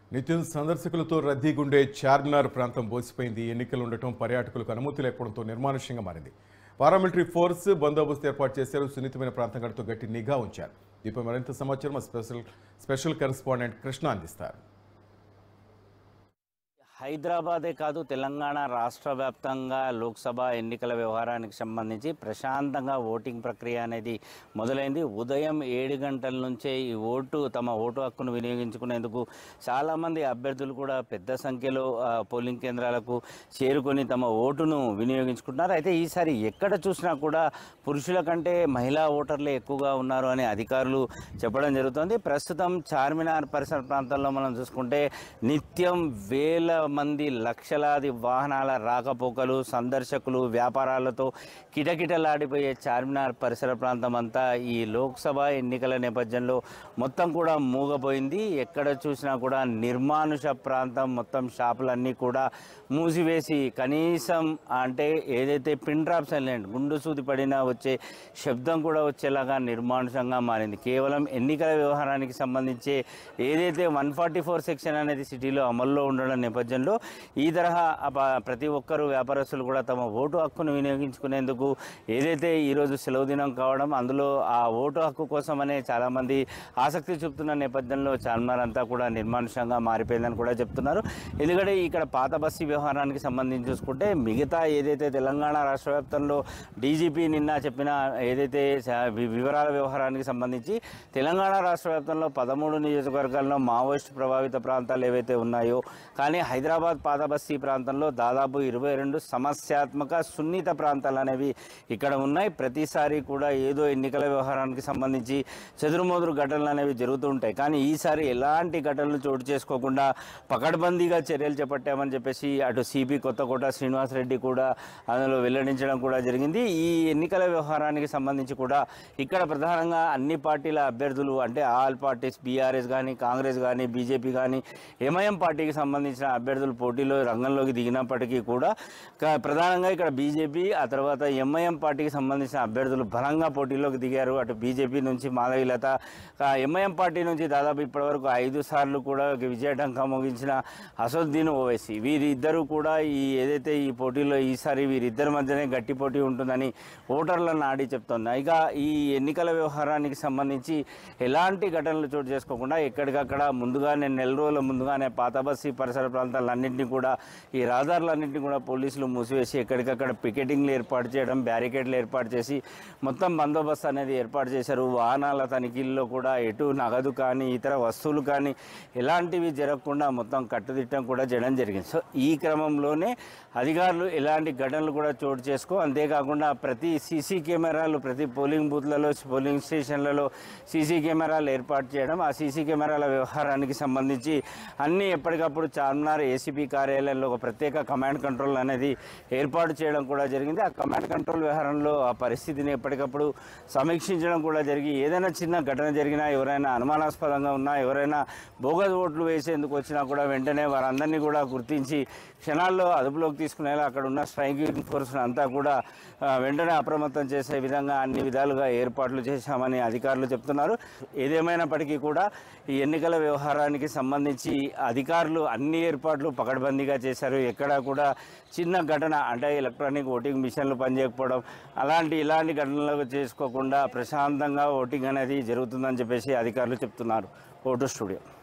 నిత్యం సందర్శకులతో రద్దీగుండే చార్మినార్ ప్రాంతం బోసిపోయింది ఎన్నికలు ఉండటం పర్యాటకులకు అనుమతి లేకపోవడంతో నిర్మానుష్యంగా మారింది పారామిలిటరీ ఫోర్స్ బందోబస్తు ఏర్పాటు చేశారు సున్నితమైన ప్రాంతం గడుతూ గట్టి నిఘా ఉంచారు దీనిపై మరింత సమాచారం మా స్పెషల్ స్పెషల్ కరెస్పాండెంట్ కృష్ణ అందిస్తారు హైదరాబాదే కాదు తెలంగాణ రాష్ట్ర వ్యాప్తంగా లోక్సభ ఎన్నికల వ్యవహారానికి సంబంధించి ప్రశాంతంగా ఓటింగ్ ప్రక్రియ అనేది మొదలైంది ఉదయం ఏడు గంటల నుంచే ఈ ఓటు తమ ఓటు హక్కును వినియోగించుకునేందుకు చాలామంది అభ్యర్థులు కూడా పెద్ద సంఖ్యలో ఆ, పోలింగ్ కేంద్రాలకు చేరుకొని తమ ఓటును వినియోగించుకుంటున్నారు అయితే ఈసారి ఎక్కడ చూసినా కూడా పురుషుల కంటే మహిళా ఓటర్లే ఎక్కువగా ఉన్నారు అని అధికారులు చెప్పడం జరుగుతుంది ప్రస్తుతం చార్మినార్ పరిసర ప్రాంతాల్లో మనం చూసుకుంటే నిత్యం వేల మంది లక్షలాది వాహనాల రాకపోకలు సందర్శకులు వ్యాపారాలతో కిటకిటలాడిపోయే చార్మినార్ పరిసర ప్రాంతం అంతా ఈ లోక్సభ ఎన్నికల నేపథ్యంలో మొత్తం కూడా మూగపోయింది ఎక్కడ చూసినా కూడా నిర్మానుష ప్రాంతం మొత్తం షాపులన్నీ కూడా మూసివేసి కనీసం అంటే ఏదైతే పిన్ డ్రాప్ సైలెంట్ గుండు సూది పడినా వచ్చే శబ్దం కూడా వచ్చేలాగా నిర్మానుషంగా మారింది కేవలం ఎన్నికల వ్యవహారానికి సంబంధించి ఏదైతే వన్ ఫార్టీ ఫోర్ సెక్షన్ అనేది సిటీలో అమల్లో ఉండడం నేపథ్యంలో ఈ తరహా అప- ప్రతి ఒక్కరూ వ్యాపారస్తులు కూడా తమ ఓటు హక్కును వినియోగించుకునేందుకు ఏదైతే ఈరోజు సెలవు దినం కావడం అందులో ఆ ఓటు హక్కు కోసమనే చాలామంది ఆసక్తి చూపుతున్న నేపథ్యంలో చార్మినార్ అంతా కూడా నిర్మానుషంగా మారిపోయిందని కూడా చెప్తున్నారు ఎందుకంటే ఇక్కడ పాత బస్సు వ్యవహారానికి సంబంధించి చూసుకుంటే మిగతా ఏదైతే తెలంగాణ రాష్ట్ర వ్యాప్తంలో డీజీపీ నిన్న చెప్పిన ఏదైతే స- వి- వివరాల వ్యవహారానికి సంబంధించి తెలంగాణ రాష్ట్ర వ్యాప్తంలో పదమూడు నియోజకవర్గాల్లో మావోయిస్ట్ ప్రభావిత ప్రాంతాలు ఏవైతే ఉన్నాయో కానీ హైదరాబాద్ పాత బస్తీ ప్రాంతంలో దాదాపు ఇరవై రెండు సమస్యాత్మక సున్నిత ప్రాంతాలు అనేవి ఇక్కడ ఉన్నాయి ప్రతిసారి కూడా ఏదో ఎన్నికల వ్యవహారానికి సంబంధించి చెదురుమదురు ఘటనలు అనేవి జరుగుతూ ఉంటాయి కానీ ఈసారి ఎలాంటి ఘటనలు చోటు చేసుకోకుండా పకడ్బందీగా చర్యలు చేపట్టామని చెప్పేసి అటు సిపి కొత్తకోట శ్రీనివాసరెడ్డి కూడా అందులో వెల్లడించడం కూడా జరిగింది ఈ ఎన్నికల వ్యవహారానికి సంబంధించి కూడా ఇక్కడ ప్రధానంగా అన్ని పార్టీల అభ్యర్థులు అంటే ఆల్ పార్టీస్ బీఆర్ఎస్ కానీ కాంగ్రెస్ కానీ బీజేపీ కానీ ఎంఐఎం పార్టీకి సంబంధించిన అభ్యర్థులు పోటీలో రంగంలోకి దిగినప్పటికీ కూడా క- ప్రధానంగా ఇక్కడ బీజేపీ ఆ తర్వాత ఎంఐఎం పార్టీకి సంబంధించిన అభ్యర్థులు బలంగా పోటీలోకి దిగారు అటు బీజేపీ నుంచి మాధవీలత ఎంఐఎం పార్టీ నుంచి దాదాపు ఇప్పటివరకు ఐదు సార్లు కూడా విజయఢంకా మోగించిన అసదుద్దీన్ ఓవైసీ వీరిద్దరూ కూడా ఈ ఏదైతే ఈ పోటీలో ఈసారి వీరిద్దరి మధ్యనే గట్టి పోటీ ఉంటుందని ఓటర్లను ఆడి చెప్తోంది ఇక ఈ ఎన్నికల వ్యవహారానికి సంబంధించి ఎలాంటి ఘటనలు చోటు చేసుకోకుండా ఎక్కడికక్కడ ముందుగానే నెల రోజుల ముందుగానే పాత బస్సీ పరిసర ప్రాంతాలన్నింటినీ కూడా ఈ రహదారులన్నింటినీ కూడా పోలీసులు మూసివేసి ఎక్కడికక్కడ పికెటింగ్లు ఏర్పాటు చేయడం బ్యారికేడ్లు ఏర్పాటు చేసి మొత్తం బందోబస్తు అనేది ఏర్పాటు చేశారు వాహనాల తనిఖీల్లో కూడా ఎటు నగదు కానీ ఇతర వస్తువులు కానీ ఎలాంటివి జరగకుండా మొత్తం కట్టుదిట్టం కూడా చేయడం జరిగింది సో ఈ క్రమంలోనే అధికారులు ఎలాంటి ఘటనలు కూడా చోటు చేసుకో అంతేకాకుండా ప్రతి సీసీ కెమెరాలు ప్రతి పోలింగ్ బూత్లలో పోలింగ్ స్టేషన్లలో సీసీ కెమెరాలు ఏర్పాటు చేయడం ఆ సీసీ కెమెరాల వ్యవహారానికి సంబంధించి అన్ని ఎప్పటికప్పుడు చార్మినార్ ఏసీపీ కార్యాలయంలో ఒక ప్రత్యేక కమాండ్ కంట్రోల్ అనేది ఏర్పాటు చేయడం కూడా జరిగింది ఆ కమాండ్ కంట్రోల్ వ్యవహారంలో ఆ పరిస్థితిని ఎప్పటికప్పుడు సమీక్షించడం కూడా జరిగి ఏదైనా చిన్న ఘటన జరిగినా ఎవరైనా అనుమానాస్పదంగా ఉన్నా ఎవరైనా బోగస్ ఓట్లు వేసేందుకు వచ్చినా కూడా వెంటనే వారందరినీ కూడా గుర్తించి క్షణాల్లో అదుపులోకి తీసుకునేలా అక్కడ ఉన్న స్ట్రైకింగ్ ఫోర్స్ అంతా కూడా ఆ, వెంటనే అప్రమత్తం చేసే విధంగా అన్ని విధాలుగా ఏర్పాట్లు చేశామని అధికారులు చెప్తున్నారు ఏదేమైనప్పటికీ కూడా ఈ ఎన్నికల వ్యవహారానికి సంబంధించి అధికారులు అన్ని ఏర్పాట్లు పకడ్బందీగా చేశారు ఎక్కడా కూడా చిన్న ఘటన అంటే ఎలక్ట్రానిక్ ఓటింగ్ మిషన్లు పనిచేయకపోవడం అలాంటి ఇలాంటి ఘటనలు చేసుకోకుండా ప్రశాంతంగా ఓటింగ్ అనేది జరుగుతుందని చెప్పేసి అధికారులు చెప్తున్నారు ఓటు స్టూడియో